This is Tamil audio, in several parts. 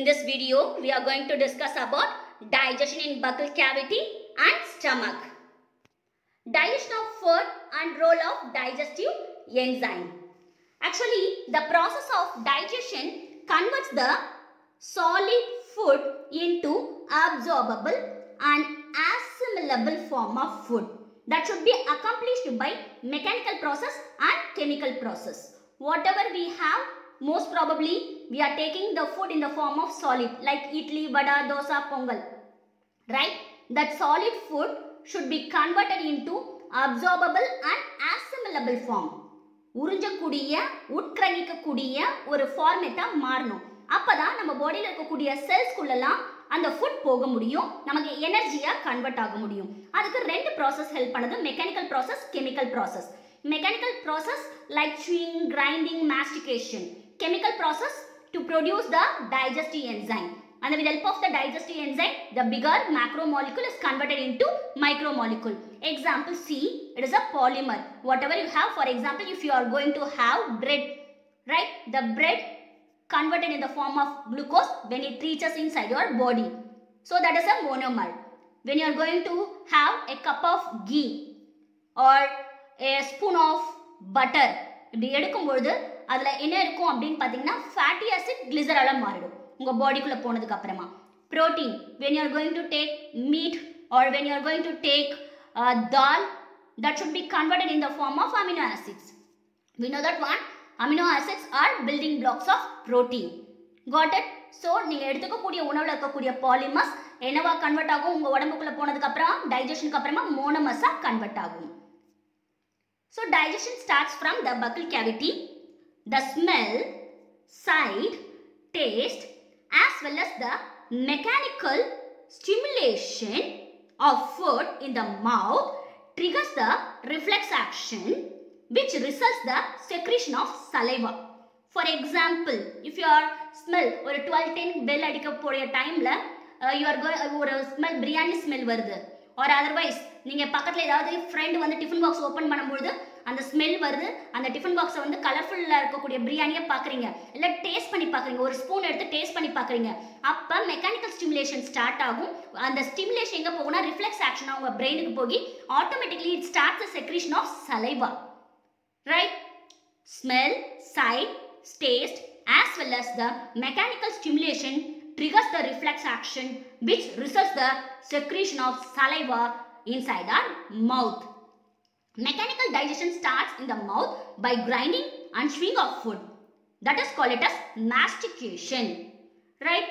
In this video, we are going to discuss about digestion in buccal cavity and stomach. Digestion of food and role of digestive enzyme. Actually, the process of digestion converts the solid food into absorbable and assimilable form of food that should be accomplished by mechanical process and chemical process. Whatever we have, most probably we are taking the food in the form of solid like idli, vada, dosa, pongal. Right? That solid food should be converted into absorbable and assimilable form. உறிஞ்சக்கூடிய உட்கிரகிக்கக்கூடிய ஒரு ஃபார்மேட்டாக மாறணும் அப்பதான் நம்ம பாடியில் இருக்கக்கூடிய செல்ஸ்குள்ளெல்லாம் அந்த ஃபுட் போக முடியும் நமக்கு எனர்ஜியாக கன்வெர்ட் ஆக முடியும் அதுக்கு ரெண்டு ப்ராசஸ் ஹெல்ப் பண்ணுது mechanical process chemical process mechanical process like chewing grinding mastication chemical process to produce the digestive enzyme and with the help of the digestive enzyme the bigger macromolecule is converted into micromolecule example c it is a polymer whatever you have for example if you are going to have bread right the bread converted in the form of glucose when it reaches inside your body. So that is a monomer. When you are going to have a cup of ghee or a spoon of butter இப்படி எடுக்கும்பொழுது அதில் என்ன இருக்கும் அப்படின்னு பார்த்தீங்கன்னா ஃபேட்டி ஆசிட் கிளிசரால மாறிடும் உங்கள் பாடிக்குள்ளே போனதுக்கு அப்புறமா protein when you are going to take meat or when you are going to take dal that should be converted in the form of amino acids we know that one amino acids are building blocks of protein got it so நீங்க எடுத்துக்கக்கூடிய உணவுல இருக்கக்கூடிய பாலிமர்ஸ் என்னவா கன்வெர்ட் ஆகும் உங்க உடம்புக்குள்ள போனதுக்கு அப்புறம் டைஜஷனுக்கு அப்புறமா மோனமஸா கன்வெர்ட் ஆகும் so digestion starts from the buccal cavity the smell sight taste as well as the mechanical stimulation of food in the mouth triggers the reflex action which results the secretion of saliva. For example, if you are smell ஒரு டுவெல் டென் பெல் அடிக்க போகிற டைமில் யூ ஆர் ஒரு ஸ்மெல் பிரியாணி ஸ்மெல் வருது ஆர் அதர்வைஸ் நீங்கள் பக்கத்தில் ஏதாவது ஃப்ரெண்டு வந்து டிஃபன் பாக்ஸ் ஓப்பன் பண்ணும்பொழுது அந்த ஸ்மெல் வருது அந்த டிஃபன் பாக்ஸை வந்து கலர்ஃபுல்லாக இருக்கக்கூடிய பிரியாணியை பார்க்குறீங்க இல்லை டேஸ்ட் பண்ணி பார்க்குறீங்க ஒரு ஸ்பூன் எடுத்து டேஸ்ட் பண்ணி பார்க்குறீங்க அப்போ மெக்கானிக்கல் ஸ்டிமுலேஷன் ஸ்டார்ட் ஆகும் அந்த ஸ்டிமுலேஷன் எங்கே போகும்னா ரிஃப்ளெக்ஸ் ஆக்ஷனாக உங்கள் பிரெயினுக்கு போய் automatically it start the secretion of saliva right smell sight taste as well as the mechanical stimulation triggers the reflex action which results the secretion of saliva inside our mouth mechanical digestion starts in the mouth by grinding and chewing of food that is called it as mastication right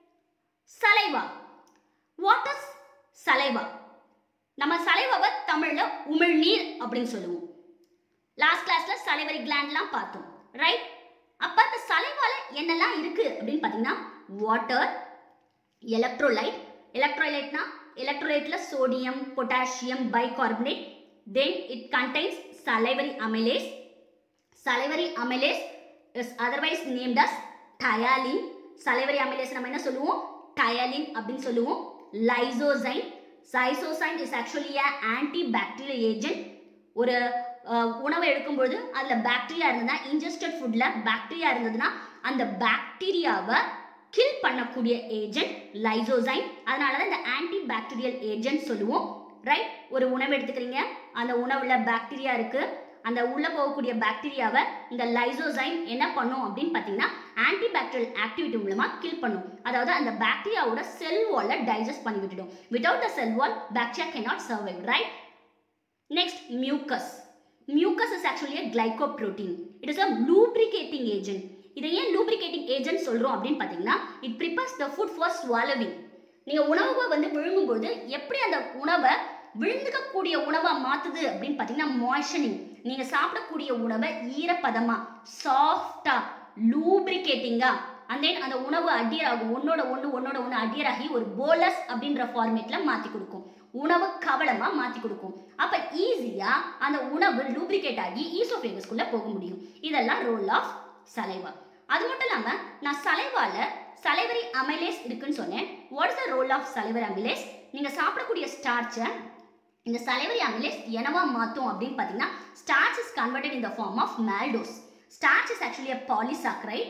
saliva what is saliva நம்ம சலைவாவை தமிழ்ல உமிழ்நீர் அப்படின்னு சொல்லுவோம் லாஸ்ட் கிளாஸ்ல சலைவரி கிளாண்ட்லாம் பார்த்தோம் ரைட் அப்ப அந்த சலைவால என்னெல்லாம் இருக்கு அப்படின்னு பார்த்தீங்கன்னா வாட்டர் எலக்ட்ரோலைட் எலக்ட்ரோலைட்னா எலக்ட்ரோலைட்ல sodium potassium bicarbonate then it contains salivary amylase salivary amylase is otherwise named as ptyalin salivary amylase நம்ம என்ன சொல்லுவோம் டயாலின் அப்படின்னு சொல்லுவோம் lysozyme lysozyme is actually anti bacterial agent ஒரு உணவை எடுக்கும்பொழுது அதில் பாக்டீரியா இருந்ததுன்னா இன்ஜஸ்டட் ஃபுட்டில் பாக்டீரியா இருந்ததுன்னா அந்த பாக்டீரியாவை கில் பண்ணக்கூடிய ஏஜென்ட் லைசோசைன் அதனால தான் இந்த ஆன்டி பாக்டீரியல் ஏஜென்ட் சொல்லுவோம் ரைட் ஒரு உணவு எடுத்துக்கிறீங்க அந்த உணவில் பாக்டீரியா இருக்குது அந்த உள்ளே போகக்கூடிய பாக்டீரியாவை இந்த லைசோசைன் என்ன பண்ணும் அப்படின்னு பார்த்தீங்கன்னா ஆன்டி பாக்டீரியல் ஆக்டிவிட்டி மூலமாக கில் பண்ணும் அதாவது அந்த பாக்டீரியாவோட செல் வாலை டைஜஸ்ட் பண்ணி விட்டுடும் without the cell wall bacteria cannot survive right next mucus mucus is actually a glycoprotein it is a lubricating agent இதை ஏன் லூப்ரிகேட்டிங் ஏஜென்ட் சொல்கிறோம் அப்படின்னு பார்த்தீங்கன்னா it prepares the food for swallowing நீங்கள் உணவை வந்து விழுங்கும்போது எப்படி அந்த உணவை விழுந்துக்கக்கூடிய உணவாக மாற்றுது அப்படின்னு பார்த்தீங்கன்னா மாய்ஷனிங் நீங்கள் சாப்பிடக்கூடிய உணவை ஈரப்பதமாக சாஃப்டாக லூப்ரிகேட்டிங்காக அண்ட் தென் அந்த உணவு அடியர் ஆகும் ஒன்னோட ஒன்று ஒன்னோட ஒன்று அடியர் ஆகி ஒரு போலஸ் அப்படின்ற ஃபார்மேட்டில் மாற்றி கொடுக்கும் உணவு கவலமாக மாற்றி கொடுக்கும் அப்போ ஈஸியாக அந்த உணவு லூப்ரிகேட் ஆகி ஈசோஃபேகஸ்குள்ளே போக முடியும் இதெல்லாம் ரோல் ஆஃப் சலைவா அது மட்டும் இல்லாமல் நான் சலைவால சலைவரி அமைலேஸ் இருக்குன்னு சொன்னேன் what is the role of salivary amylase நீங்கள் சாப்பிடக்கூடிய ஸ்டார்ச்சை இந்த சலைவரி அமிலேஸ் என்னவா மாற்றும் அப்படின்னு பார்த்தீங்கன்னா starch is converted in the form of maltose starch is actually a polysaccharide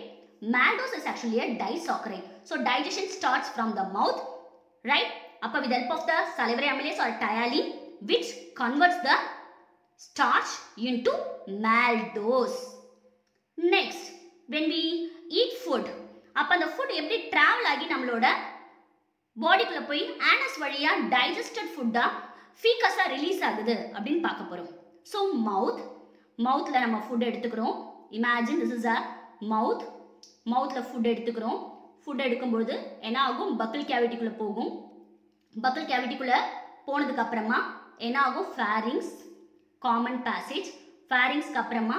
maltose is actually a disaccharide. So digestion starts from the mouth, right? Upper with the help of the salivary amylase or tyalin, which converts the starch into maltose. Next, when we eat food, அப்போ அந்த ஃபுட் எப்படி ட்ராவல் ஆகி நம்மளோட பாடிக்குள்ளே போய் ஆனஸ் வழியாக டைஜஸ்டட் ஃபுட்டாக ஃபீக்கஸாக ரிலீஸ் ஆகுது அப்படின்னு பார்க்க போகிறோம் ஸோ மவுத் மவுத்தில் நம்ம ஃபுட் எடுத்துக்கிறோம் imagine this is a mouth மவுத்தில் ஃபுட் எடுத்துக்கிறோம் ஃபுட் எடுக்கும்பொழுது என்ன ஆகும் பக்கிள் கேவிட்டிக்குள்ளே போகும் பக்கிள் கேவிட்டிக்குள்ளே போனதுக்கு அப்புறமா என்ன ஆகும் ஃபேரிங்ஸ் காமன் பேசேஜ் ஃபேரிங்ஸ்க்கு அப்புறமா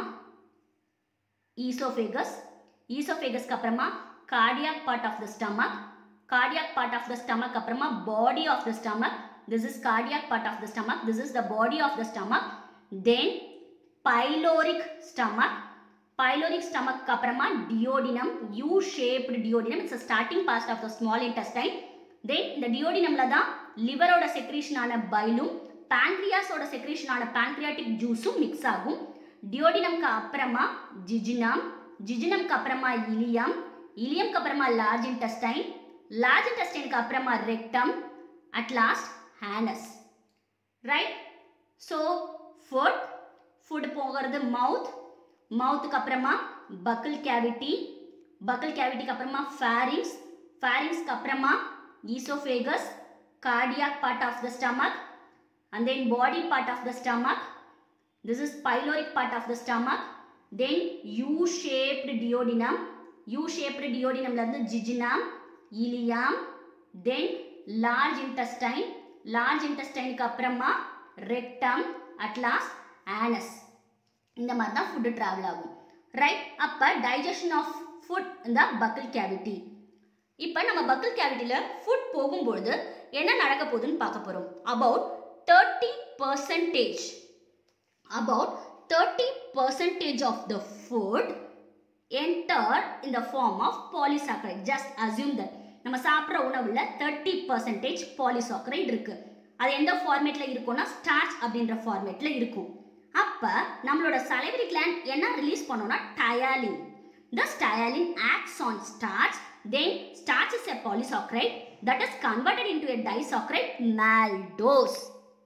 ஈசோஃபேகஸ் ஈசோஃபேகஸ்க்கு அப்புறமா cardiac part of the stomach cardiac part of the stomach அப்புறமா body of the stomach this is cardiac part of the stomach this is the body of the stomach then pyloric stomach pyloric stomach அப்புறமா duodenum u shaped duodenum it's a starting part of the small intestine then இந்த duodenumல தான் லிவரோட செக்ரீஷனான பைலும் pancreasோட செக்ரீஷனான pancreatic ஜூஸும் மிக்ஸ் ஆகும் டியோடினம்க்கு அப்புறமா ஜிஜினம் ஜிஜினம்க்கு அப்புறமா இலியம் இலியம்க்கு அப்புறமா லார்ஜ் இன்டெஸ்டைன் லார்ஜ் இன்டெஸ்டைனுக்கு அப்புறமா rectum at last anus right so food food போகிறது மவுத் மவுத்துக்கு அப்புறமா பக்கிள் கேவிட்டி பக்கிள் கேவிட்டிக்கு அப்புறமா ஃபேரிங்ஸ் ஃபேரிங்ஸ்க்கு அப்புறமா oesophagus cardiac part of the stomach and then body part of the stomach this is pyloric part of the stomach then u shaped duodenum u shaped duodenum ல இருந்து jejunum ileum then large intestine large intestineக்கு அப்புறமா rectum at last anus இந்த மாதிரி தான் ஃபுட்டு ட்ராவல் ஆகும் ரைட் அப்போ டைஜஷன் ஆஃப் ஃபுட் இந்த பக்கிள் கேவிட்டி இப்போ நம்ம பக்கிள் கேவிட்டியில் ஃபுட் போகும்பொழுது என்ன நடக்க போகுதுன்னு பார்க்க போகிறோம் about thirty percentage about 30 percentage of the food enter in the form of polysaccharide just assume that நம்ம சாப்பிட்ற உணவுல தேர்ட்டி பர்சன்டேஜ் பாலிசாக்கரைட் இருக்கு அது எந்த ஃபார்மேட்ல இருக்கும்னா ஸ்டார்ச் அப்படின்ற ஃபார்மேட்ல இருக்கும் அப்ப நம்மளோட சலைவரி கிளாண்ட் என்ன ரிலீஸ் பண்ணோம்னா ptyalin Thus tyalin acts on starch then starch is a polysaccharide that is converted into a disaccharide maltose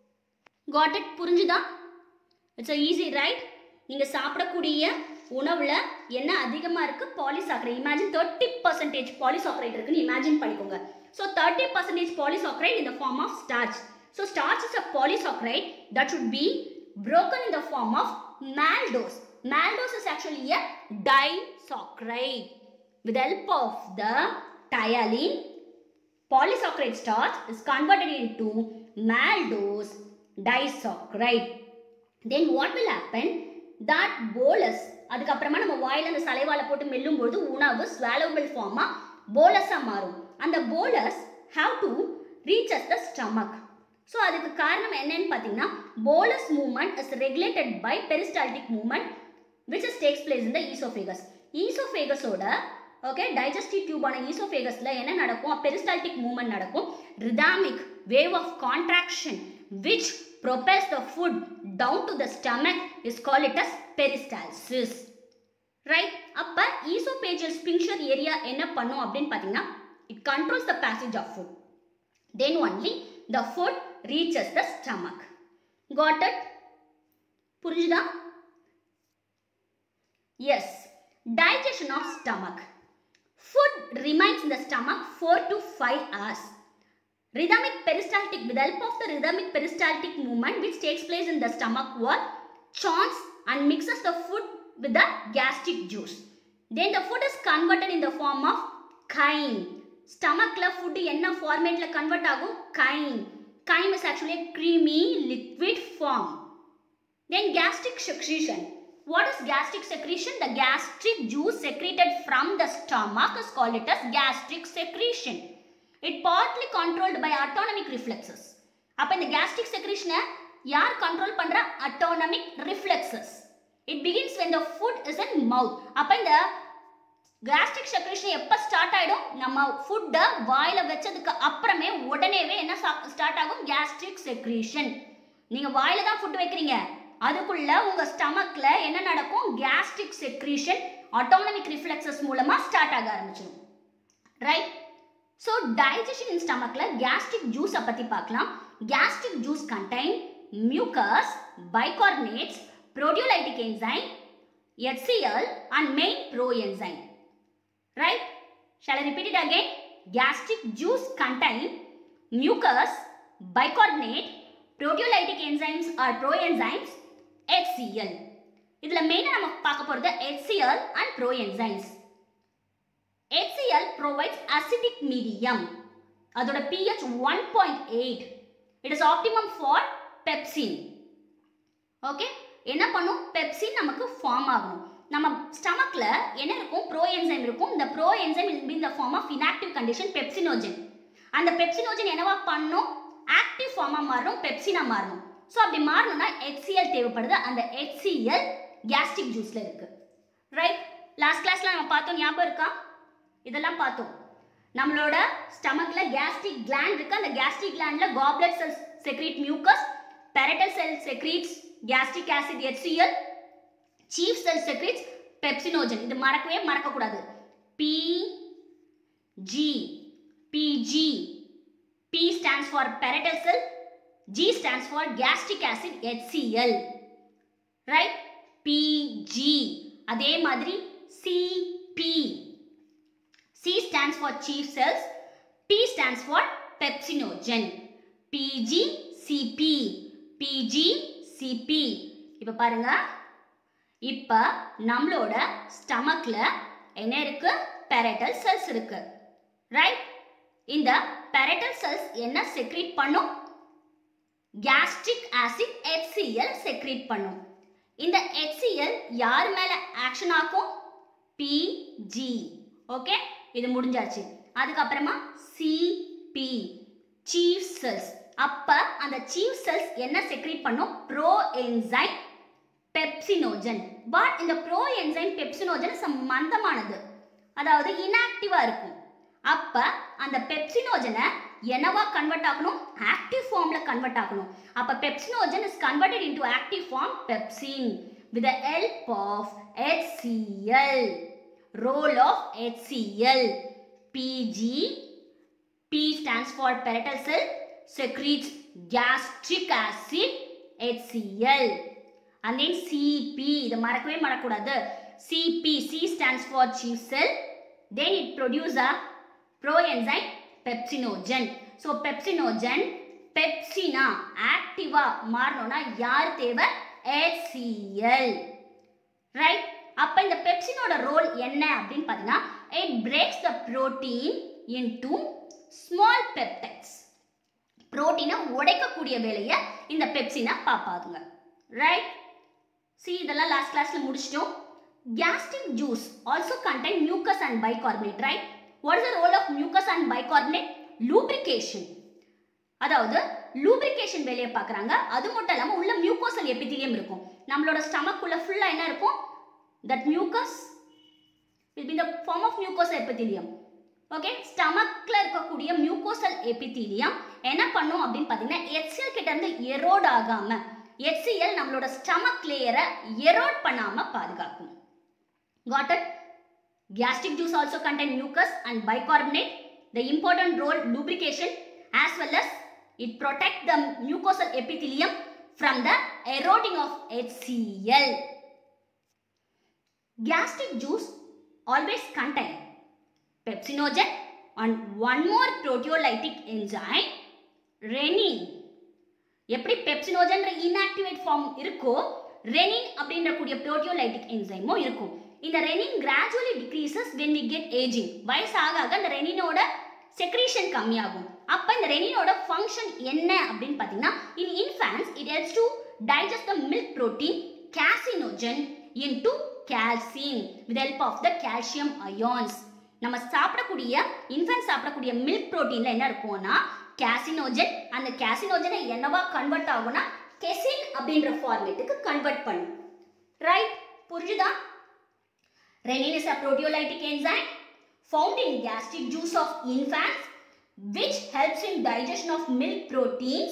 got it புரிஞ்சுதா இட்ஸ் அ ஈஸி ரைட் நீங்கள் சாப்பிடக்கூடிய உணவில் என்ன அதிகமாக இருக்குது polysaccharide imagine thirty percentage polysaccharide இருக்குன்னு இமேஜின் பண்ணிக்கோங்க so thirty percentage polysaccharide in the form of starch so starch is a polysaccharide that should be broken in the form of maltose. Maltose is actually a disaccharide. With the help of the tyalin, polysaccharide starch is converted into maltose disaccharide. then what will happen that bolus அதுக்கப்புறமா நம்ம வாயில அந்த சலைவால போட்டு மெல்லும் பொழுது உணவு ஸ்வாலோபிள் ஃபார்மா போலஸா மாறும் அந்த bolus have to reach as the stomach so அதுக்கு காரணம் என்னன்னு பார்த்தீங்கன்னா bolus movement is regulated by peristaltic movement which is takes place இந்த ஈசோஃபேகஸ் ஈசோஃபேகஸோட ஓகே டைஜஸ்டிவ் டியூபான ஈசோஃபேகஸில் என்ன நடக்கும் பெரிஸ்டால்டிக் மூவ்மெண்ட் நடக்கும் rhythmic wave of contraction which propels the food down to the stomach is called it as peristalsis right அப்ப esophageal sphincter area என்ன பண்ணும் அப்படின்னு பார்த்தீங்கன்னா it controls the passage of food then only the food reaches the stomach got it புரிஞ்சுதா yes digestion of stomach food remains in the stomach 4 to 5 hours Rhythmic peristaltic, with the help of the rhythmic peristaltic movement which takes place in the stomach wall, churns and mixes the food with the gastric juice. Then the food is converted in the form of chyme. Stomachல food என்ன formatல convert ஆகும் chyme. Chyme is actually a creamy liquid form. Then gastric secretion. What is gastric secretion? The gastric juice secreted from the stomach is called it as gastric secretion. It partly controlled by autonomic reflexes அப்போ இந்த கேஸ்ட்ரிக் செக்ரேஷனை யார் கண்ட்ரோல் பண்ணுற autonomic reflexes it begins when the food is in mouth அப்போ இந்த கேஸ்ட்ரிக் செக்ரேஷன் எப்போ ஸ்டார்ட் ஆகிடும் நம்ம ஃபுட்டை வாயில் வச்சதுக்கு அப்புறமே உடனேவே என்ன ஸ்டார்ட் ஆகும் கேஸ்ட்ரிக் செக்ரேஷன் நீங்கள் வாயில் தான் ஃபுட் வைக்கிறீங்க அதுக்குள்ள உங்கள் ஸ்டமக்கில் என்ன நடக்கும் கேஸ்ட்ரிக் செக்ரேஷன் ஆட்டோனமிக் ரிஃப்ளெக்சஸ் மூலமா ஸ்டார்ட் ஆக ஆரம்பிச்சிடும் ரைட் ஸோ டைஜஷன் இன் ஸ்டமக்ல கேஸ்ட்ரிக் ஜூஸை பற்றி பார்க்கலாம் gastric juice contain mucus bicarbonates proteolytic enzyme HCl and main proenzyme right shall I repeat it again gastric juice contain mucus bicarbonate proteolytic enzymes or proenzymes HCl இதுல மெயினா நம்ம பார்க்க போறது HCl and proenzymes HCl provides acidic medium அதோட pH 1.8 it is optimum for pepsin okay என்ன பண்ணும் பெப்சின் நமக்கு ஃபார்ம் ஆகணும் நம்ம ஸ்டமக்ல என்ன இருக்கும் ப்ரோ என்சைம் இருக்கும் இந்த ப்ரோ என்சைம் இல் இந்த form of inactive condition pepsinogen அந்த பெப்சினோஜன் என்னவா பண்ணும் ஆக்டிவ் ஃபார்மா மாறணும் பெப்சினா மாறணும் ஸோ அப்படி மாறணும்னா HCl தேவைப்படுது அந்த HCl கேஸ்ட்ரிக் ஜூஸ்ல இருக்கு ரைட் லாஸ்ட் கிளாஸ்ல நம்ம பார்த்தோம் ஞாபகம் இருக்கா இதெல்லாம் பார்த்தோம் நம்மளோட ஸ்டமக்ல கேஸ்ட்ரிக் கிளாண்ட் இருக்கு அந்த கேஸ்ட்ரிக் கிளாண்ட்ல goblet cells secrete mucus parietal cell secretes gastric acid HCl chief cell secretes pepsinogen இது மறக்கவே மறக்க கூடாது P G PG P stands for parietal cell G stands for gastric acid HCl right PG அதே மாதிரி CP C stands for chief cells P stands for pepsinogen PG CP PGCP இப்போ பாருங்க இப்போ நம்மளோட ஸ்டமக்ல என்ன இருக்கு parietal செல்ஸ் இருக்கு ரைட் இந்த parietal செல்ஸ் என்ன செக்ரீட் பண்ணும் gastric acid HCl செக்ரீட் பண்ணும் இந்த HCl யார் மேல ஆக்ஷன் ஆக்கும் PG ஓகே இது முடிஞ்சாச்சு அதுக்கப்புறமா CP சீஃப் செல்ஸ் அப்ப அந்த சீஃப் செல்ஸ் என்ன செக்ரீட் பண்ணும் ப்ரோ என்சைம் பெப்சினோஜன் பட் இந்த ப்ரோ என்சைம் பெப்சினோஜன் மந்தமானது அதாவது இன்ஆக்டிவா இருக்கும் அப்ப அந்த பெப்சினோஜனை என்னவா கன்வெர்ட் ஆகணும் ஆக்டிவ் ஃபார்ம்ல கன்வெர்ட் ஆகணும் அப்ப pepsinogen is converted into active form pepsin with the help of HCl role of HCl PG P stands for parietal cell secretes gastric acid HCl and then CP இதை மறக்கவே மறக்கக்கூடாது CP C stands for chief cell then it produces a proenzyme pepsinogen so pepsinogen pepsina ஆக்டிவா மாறணும்னா யார் தேவை HCl ரைட் அப்ப இந்த பெப்சினோட ரோல் என்ன அப்படின்னு பார்த்தீங்கன்னா it breaks the protein into small peptides புரோட்டீனை உடைக்கக்கூடிய வேலையை இந்த பெப்சினை பார்ப்பாதுங்க ரைட் சி இதெல்லாம் லாஸ்ட் கிளாஸ்ல முடிச்சிட்டோம் gastric juice also contain mucus and bicarbonate right what is the role of mucus and bicarbonate lubrication அதாவது லூப்ரிகேஷன் வேலையை பார்க்குறாங்க அது மட்டும் இல்லாமல் உள்ள மியூக்கோசல் எபித்திலியம் இருக்கும் நம்மளோட ஸ்டமக்குள்ள ஃபுல்லாக என்ன இருக்கும் that mucus will be the form of mucosal epithelium okay ஸ்டமக்ல இருக்கக்கூடிய மியூக்கோசல் எபித்தீலியம் என்ன பண்ணும் அப்படின்னு பார்த்தீங்கன்னா HCl கிட்ட இருந்து எரோட் ஆகாம HCl நம்மளோட ஸ்டமக் லேயரை எரோட் பண்ணாம பாதுகாக்கும் got it gastric juice also contain mucus and bicarbonate the important role lubrication as well as it protect the mucosal epithelium from the eroding of HCl gastric juice always contain pepsinogen and one more proteolytic enzyme renin எப்படி பெப்சினோஜன்ற இன்ஆக்டிவேட் ஃபார்ம் இருக்கோ ரெனின் அப்படின்ற கூடிய புரோட்டியோலைட்டிக் என்சைமும் இருக்கும் இந்த renin gradually decreases when we get ageing வயசு ஆக ஆக இந்த ரெனினோட செக்ரீஷன் கம்மியாகும் அப்போ இந்த ரெனினோட ஃபங்க்ஷன் என்ன அப்படின்னு பார்த்தீங்கன்னா in infants it helps to digest the milk protein caseinogen into calcium with help of the calcium ions நம்ம சாப்பிடக்கூடிய இன்ஃபென்ட் சாப்பிடக்கூடிய மில்க் ப்ரோட்டீன்ல என்ன இருக்கும்னா கேசினோஜன் அந்த கேசினோஜனை என்னவா கன்வெர்ட் ஆகும்னா கெசின் அப்படின்ற ஃபார்மேட்டுக்கு கன்வெர்ட் பண்ணும் ரைட் புரிஞ்சுதா Renin is a proteolytic enzyme found in gastric juice of infants which helps in digestion of milk proteins.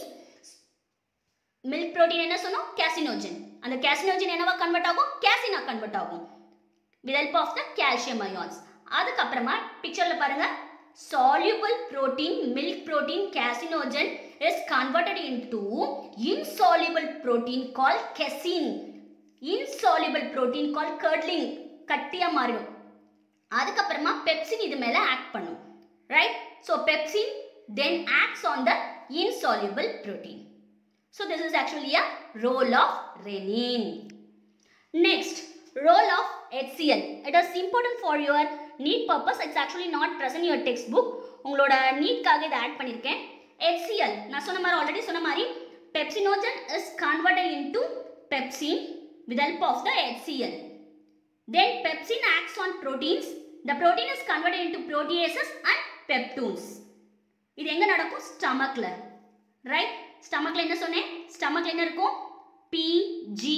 Milk protein என்ன சொன்னோம் கேசினோஜன் அந்த கேசினோஜன் என்னவா கன்வெர்ட் ஆகும் கேசினா கன்வெர்ட் ஆகும் with help of the calcium ions அதுக்கப்புறமா பிக்சர்ல பாருங்க soluble protein milk protein casinogen is converted into insoluble protein called casein insoluble protein called curdling கட்டியா மாறிடும் அதுக்கப்புறமா பெப்சின் இது மேல ஆக்ட் பண்ணும் right so pepsin then acts on the insoluble protein so this is actually a role of renin next role of HCl it is important for your need purpose it's actually not present in your textbook உங்களோட நீட்காக இதை ஆட் பண்ணியிருக்கேன் HCl நான் சொன்ன மாதிரி ஆல்ரெடி சொன்ன மாதிரி pepsinogen is converted into pepsin with help of the HCl then pepsin acts on proteins the protein is converted into proteases and peptones இது எங்க நடக்கும் ஸ்டமக்ல ரைட் ஸ்டமக்ல என்ன சொன்னேன் ஸ்டமக்ல என்ன இருக்கும் PG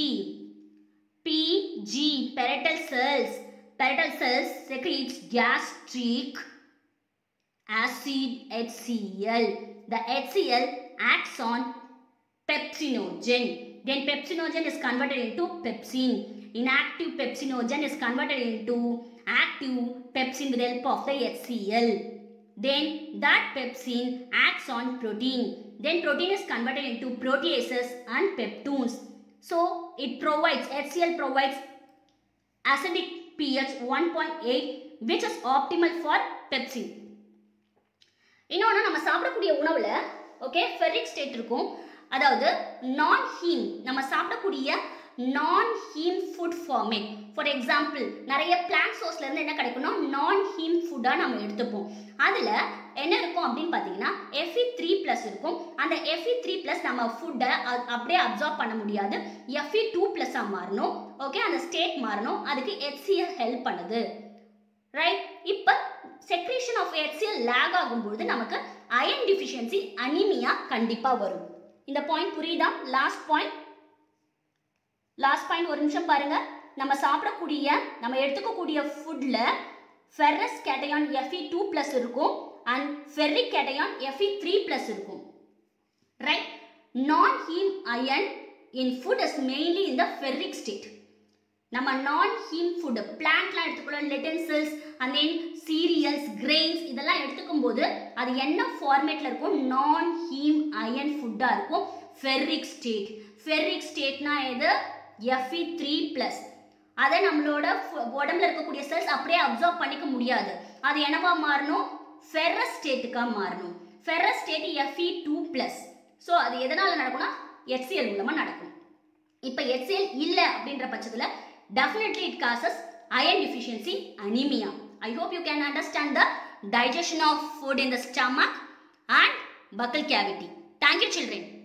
PG parietal cells parietal cells secretes gastric acid HCl the HCl acts on pepsinogen then pepsinogen is converted into pepsin inactive pepsinogen is converted into active pepsin with help of the HCl then that pepsin acts on protein then protein is converted into proteases and peptones so it provides HCl provides acidic pH 1.8 which is optimal for pepsin இன்னொன்று நம்ம சாப்பிடக்கூடிய உணவில் ஓகே ஃபெரிக் ஸ்டேட் இருக்கும் அதாவது நான் ஹீம் நம்ம சாப்பிடக்கூடிய non haem food format for example நிறைய பிளான்ட் சோர்ஸ்லேருந்து என்ன கிடைக்கும்னா நான் ஹீம் ஃபுட்டாக நம்ம எடுத்துப்போம் அதில் என்ன இருக்கும் அப்படின்னு பார்த்தீங்கன்னா எஃப்இ த்ரீ ப்ளஸ் இருக்கும் அந்த எஃப்இ த்ரீ ப்ளஸ் நம்ம ஃபுட்டை அப்படியே அப்சார்ப் பண்ண முடியாது எஃப்இ டூ ப்ளஸ்ஸாக மாறணும் ஓகே அந்த ஸ்டேட் மாறணும் அதுக்கு HCl ஹெல்ப் பண்ணுது ரைட் இப்போ செக்ரேஷன் ஆஃப் HCl லேக் ஆகும்பொழுது நமக்கு அயன் டிஃபிஷியன்சி அனிமியா கண்டிப்பாக வரும் இந்த பாயிண்ட் புரியுதா லாஸ்ட் பாயிண்ட் லாஸ்ட் பாயிண்ட் ஒரு நிமிஷம் பாருங்க நம்ம சாப்பிடக்கூடிய நம்ம எடுத்துக்கக்கூடிய ஃபுட்டில் ferrous cation F E two plus இருக்கும் and ferric cation F E three plus இருக்கும் right non haem iron in food is mainly in the ferric state நம்ம நான் ஹீம் ஃபுட் பிளான்ட்லாம் எடுத்துக்கலாம் lentils and then cereals grains இதெல்லாம் எடுத்துக்கும் போது அது என்ன ஃபார்மேட்டில் இருக்கும் நான் ஹீம் அயன் ஃபுட்டாக இருக்கும் ஃபெர்ரிக் ஸ்டேட் ஃபெர்ரிக் ஸ்டேட்னா எது எஃப்இ த்ரீ ப்ளஸ் அதை நம்மளோட உடம்புல இருக்கக்கூடிய செல்ஸ் அப்படியே அப்சர்வ் பண்ணிக்க முடியாது அது என்னவா மாறணும் ஃபெரஸ் ஸ்டேட்டுக்காக மாறணும் ferrous state F E two plus so அது எதனால் நடக்கும்னா HCl மூலமாக நடக்கும் இப்போ HCl இல்லை அப்படின்ற பட்சத்தில் definitely it causes iron deficiency anemia i hope you can understand the digestion of food in the stomach and buccal cavity thank you children